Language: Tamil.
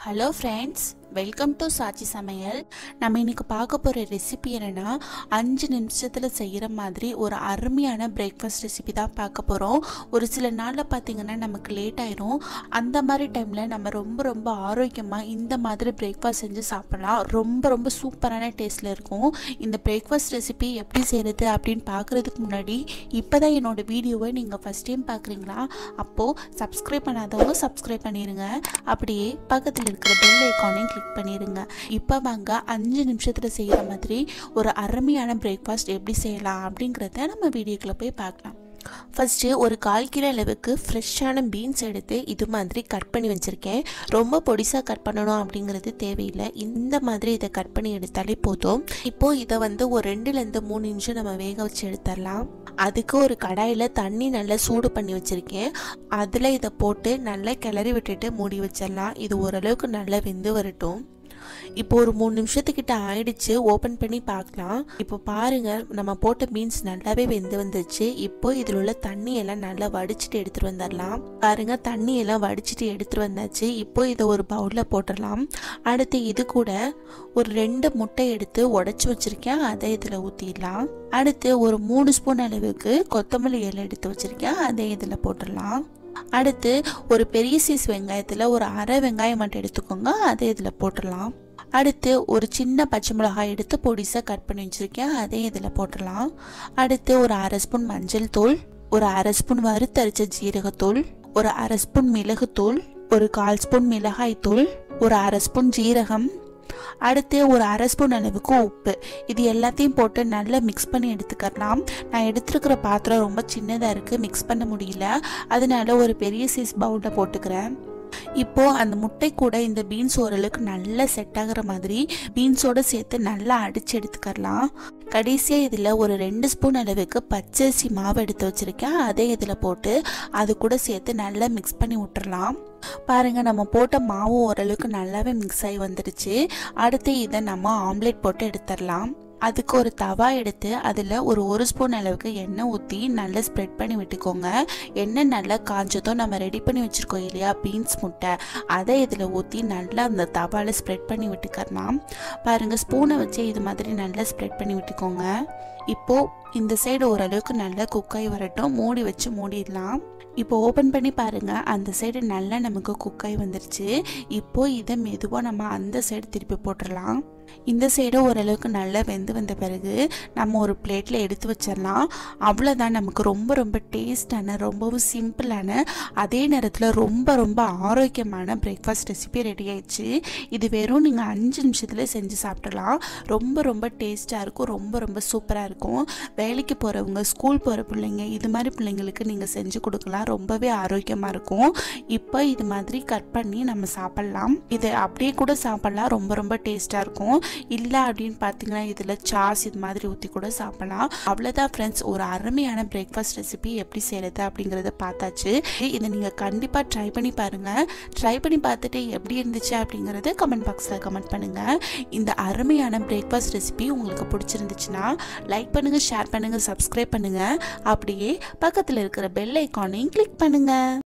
hello friends welcome to Saachi சமையல் நம்ம இன்னைக்கு பார்க்க போகிற ரெசிபி என்னென்னா அஞ்சு நிமிஷத்தில் செய்கிற மாதிரி ஒரு அருமையான பிரேக்ஃபாஸ்ட் ரெசிபி தான் பார்க்க போகிறோம் ஒரு சில நாளில் பார்த்திங்கன்னா நமக்கு லேட் ஆயிரும் அந்த மாதிரி டைமில் நம்ம ரொம்ப ரொம்ப ஆரோக்கியமாக இந்த மாதிரி பிரேக்ஃபாஸ்ட் செஞ்சு சாப்பிடலாம் ரொம்ப ரொம்ப சூப்பரான டேஸ்ட்டில் இருக்கும் இந்த பிரேக்ஃபாஸ்ட் ரெசிபி எப்படி செய்கிறது அப்படின்னு பார்க்குறதுக்கு முன்னாடி இப்போ தான் என்னோட வீடியோவை நீங்கள் ஃபஸ்ட் டைம் பார்க்குறீங்களா அப்போது சப்ஸ்கிரைப் பண்ணாதவங்க சப்ஸ்கிரைப் பண்ணிடுங்க அப்படியே பக்கத்தில் இருக்கிற பெல் ஐக்கானையும் கிளிக் பண்ணிடுங்க இப்போ வாங்க அஞ்சு நிமிஷத்தில் செய்கிற மாதிரி ஒரு அருமையான பிரேக்ஃபாஸ்ட் எப்படி செய்யலாம் அப்படிங்கிறத நம்ம வீடியோக்குள்ளே போய் பார்க்கலாம் ஃபஸ்ட்டு ஒரு கால் கிலோ அளவுக்கு ஃப்ரெஷ்ஷான பீன்ஸ் எடுத்து இது மாதிரி கட் பண்ணி வச்சுருக்கேன் ரொம்ப பொடிசாக கட் பண்ணணும் அப்படிங்கிறது தேவையில்லை இந்த மாதிரி இதை கட் பண்ணி எடுத்தாலே போதும் இப்போது இதை வந்து ஒரு ரெண்டுலேருந்து மூணு நிமிஷம் நம்ம வேக வச்சு எடுத்துடலாம் அதுக்கு ஒரு கடாயில் தண்ணி நல்லா சூடு பண்ணி வச்சுருக்கேன் அதில் இதை போட்டு நல்லா கிளறி விட்டுட்டு மூடி வச்சிடலாம் இது ஓரளவுக்கு நல்லா வெந்து வரட்டும் இப்போ ஒரு மூணு நிமிஷத்துக்கிட்ட ஆயிடுச்சு ஓப்பன் பண்ணி பார்க்கலாம் இப்போ பாருங்க நம்ம போட்ட பீன்ஸ் நல்லாவே வெந்து வந்துச்சு இப்போ இதில் உள்ள தண்ணி எல்லாம் நல்லா வடிச்சிட்டு எடுத்துட்டு வந்துடலாம் பாருங்க தண்ணி எல்லாம் வடிச்சிட்டு எடுத்துட்டு வந்தாச்சு இப்போ இதை ஒரு பவுலில் போட்டுடலாம் அடுத்து இது கூட ஒரு ரெண்டு முட்டை எடுத்து உடச்சி வச்சிருக்கேன் அதை இதில் ஊற்றிடலாம் அடுத்து ஒரு மூணு ஸ்பூன் அளவுக்கு கொத்தமல்லி இலை எடுத்து வச்சிருக்கேன் அதை இதில் போட்டுடலாம் அடுத்து ஒரு பெரிய சைஸ் வெங்காயத்தில் ஒரு அரை வெங்காயம் மட்டும் எடுத்துக்கோங்க அதை இதில் போட்டுடலாம் அடுத்து ஒரு சின்ன பச்சை மிளகாய் எடுத்து பொடிசாக கட் பண்ணி வச்சுருக்கேன் அதையும் இதில் போட்டுடலாம் அடுத்து ஒரு அரை ஸ்பூன் மஞ்சள் தூள் ஒரு அரை ஸ்பூன் வறுத்தரிச்ச ஜீரகத்தூள் ஒரு அரை ஸ்பூன் மிளகுத்தூள் ஒரு கால் ஸ்பூன் மிளகாய் தூள் ஒரு அரை ஸ்பூன் ஜீரகம் அடுத்து ஒரு அரை ஸ்பூன் அளவுக்கு உப்பு இது எல்லாத்தையும் போட்டு நல்லா மிக்ஸ் பண்ணி எடுத்துக்கலாம் நான் எடுத்துருக்கிற பாத்திரம் ரொம்ப சின்னதாக இருக்குது மிக்ஸ் பண்ண முடியல அதனால ஒரு பெரிய சைஸ் பவுலில் போட்டுக்கிறேன் இப்போ அந்த முட்டை கூட இந்த பீன்ஸ் ஓரளவுக்கு நல்லா செட் ஆகுற மாதிரி பீன்ஸோட சேர்த்து நல்லா அடிச்சு எடுத்துக்கலாம் கடைசியாக இதில் ஒரு ரெண்டு ஸ்பூன் அளவுக்கு பச்சரிசி மாவு எடுத்து வச்சுருக்கேன் அதே இதில் போட்டு அது கூட சேர்த்து நல்லா மிக்ஸ் பண்ணி விட்டுறலாம் பாருங்க நம்ம போட்ட மாவு ஓரளவுக்கு நல்லாவே மிக்ஸ் ஆகி வந்துடுச்சு அடுத்து இதை நம்ம ஆம்லேட் போட்டு எடுத்துடலாம் அதுக்கு ஒரு தவா எடுத்து அதில் ஒரு ஒரு ஸ்பூன் அளவுக்கு எண்ணெய் ஊற்றி நல்லா ஸ்ப்ரெட் பண்ணி விட்டுக்கோங்க எண்ணெய் நல்லா காஞ்சதும் நம்ம ரெடி பண்ணி வச்சுருக்கோம் இல்லையா பீன்ஸ் முட்டை அதை இதில் ஊற்றி நல்லா அந்த தவாவில் ஸ்ப்ரெட் பண்ணி விட்டுக்கலாம் பாருங்கள் ஸ்பூனை வச்சு இது மாதிரி நல்லா ஸ்ப்ரெட் பண்ணி விட்டுக்கோங்க இப்போது இந்த சைடு ஓரளவுக்கு நல்லா குக்காகி வரட்டும் மூடி வச்சு மூடிடலாம் இப்போ ஓப்பன் பண்ணி பாருங்கள் அந்த சைடு நல்லா நமக்கு குக்காகி வந்துருச்சு இப்போது இதை மெதுவாக நம்ம அந்த சைடு திருப்பி போட்டுடலாம் இந்த சைடு ஓரளவுக்கு நல்லா வெந்து வந்த பிறகு நம்ம ஒரு பிளேட்டில் எடுத்து வச்சிடலாம் அவ்வளோதான் நமக்கு ரொம்ப ரொம்ப டேஸ்டான ரொம்பவும் சிம்பிளான அதே நேரத்தில் ரொம்ப ரொம்ப ஆரோக்கியமான பிரேக்ஃபாஸ்ட் ரெசிபி ரெடி ஆயிடுச்சு இது வெறும் நீங்கள் அஞ்சு நிமிஷத்தில் செஞ்சு சாப்பிடலாம் ரொம்ப ரொம்ப டேஸ்ட்டாக இருக்கும் ரொம்ப ரொம்ப சூப்பராக இருக்கும் வேலைக்கு போகிறவங்க ஸ்கூல் போகிற பிள்ளைங்க இது மாதிரி பிள்ளைங்களுக்கு நீங்கள் செஞ்சு கொடுக்கலாம் ரொம்பவே ஆரோக்கியமாக இருக்கும் இப்போ இது மாதிரி கட் பண்ணி நம்ம சாப்பிட்லாம் இது அப்படியே கூட சாப்பிட்லாம் ரொம்ப ரொம்ப டேஸ்ட்டாக இருக்கும் இல்லை அப்படின்னு பார்த்தீங்கன்னா இதில் சாஸ் இது மாதிரி ஊற்றி கூட சாப்பிடலாம் அவ்வளோதான் ஃப்ரெண்ட்ஸ் ஒரு அருமையான பிரேக்ஃபாஸ்ட் ரெசிபி எப்படி செய்கிறது அப்படிங்கிறத பார்த்தாச்சு இதை நீங்கள் கண்டிப்பாக ட்ரை பண்ணி பாருங்கள் ட்ரை பண்ணி பார்த்துட்டு எப்படி இருந்துச்சு அப்படிங்கிறத கமெண்ட் பாக்ஸில் கமெண்ட் பண்ணுங்கள் இந்த அருமையான பிரேக்ஃபாஸ்ட் ரெசிபி உங்களுக்கு பிடிச்சிருந்துச்சுன்னா லைக் பண்ணுங்கள் ஷேர் பண்ணுங்கள் சப்ஸ்கிரைப் பண்ணுங்கள் அப்படியே பக்கத்தில் இருக்கிற பெல் ஐக்கானையும் கிளிக் பண்ணுங்கள்